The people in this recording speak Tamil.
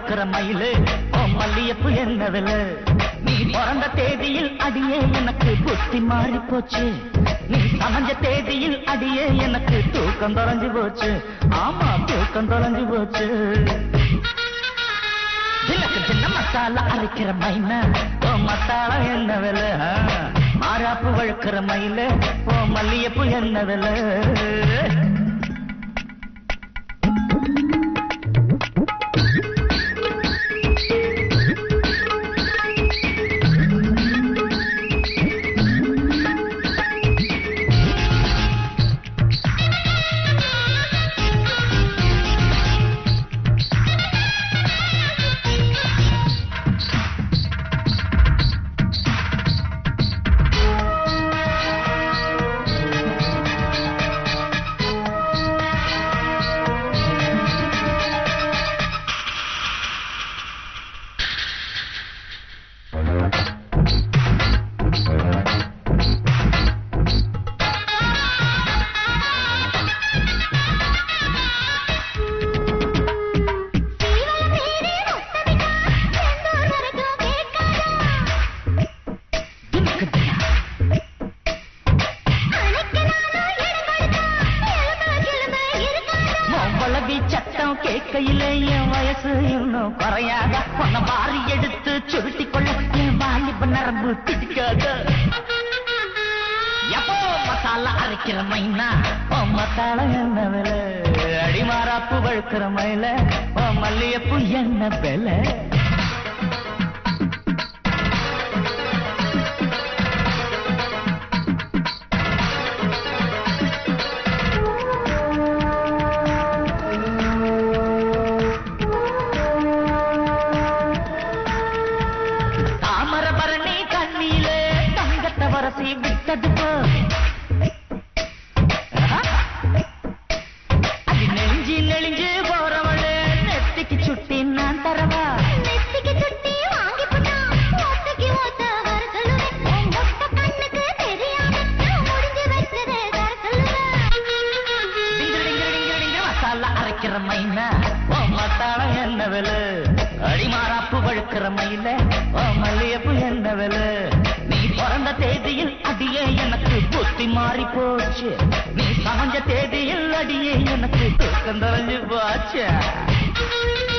வழுக்கிற மயிலு ஓ மல்லியப்பு என்ன விலை நீ பிறந்த தேதியில் அடியே எனக்கு புத்தி மாறி போச்சு நீ சமைஞ்ச தேதியில் அடியே எனக்கு தூக்கம் தொலைஞ்சு போச்சு ஆமா தூக்கம் தொலைஞ்சு போச்சு சின்னக்கு சின்ன மசாலா அரைக்கிற மைனா ஓ மசாலா என்ன விலை ஆ, மாறாப்பு வழுக்கிற மயில ஓ மல்லியப்பு என்ன விலை மொவ்வளவி சத்தம் கேட்கையில என் வயசு இன்னும் குறையாத உன்னை வாரி எடுத்து சுருட்டி கொள்ள என் வாலிப நரம்பு பிடிக்காத எப்போ மசாலா அரைக்கிற மைனா ஓ மசாலா என்ன விலை அடிமாராப்பு வழுக்கிற மயில ஓ மல்லியப்பு என்ன விலை தாமரபரணி கண்ணிலே தங்கத்தை வரசி விட்டது போ. அது நெளிஞ்சு நெளிஞ்சு போறவளே நெத்திக்கு சுட்டி நான் தரவா நெத்திக்கு சுட்டி வாங்கி புட்டா ஓத்தைக்கு ஓத்த வர சொல்லுவேன் உன் மொட்டை கண்ணுக்கு தெரியாம நான் முடிஞ்சு வச்சதே தர சொல்லுவேன் டிங்கு டிங்கு டிங்கு டிங்கு மசாலா அரைக்கிற மைனா ஓ மசாலா என்ன விலை அடிமாராப்பு வழுக்கிற மயில ஓ மல்லியப்பு என்ன விலை நீ பிறந்த தேதியில் அடியே எனக்கு புத்தி மாறி போச்சு நீ சமைஞ்ச தேதியில் அடியே எனக்கு தூக்கம் தொலைஞ்சு போச்சு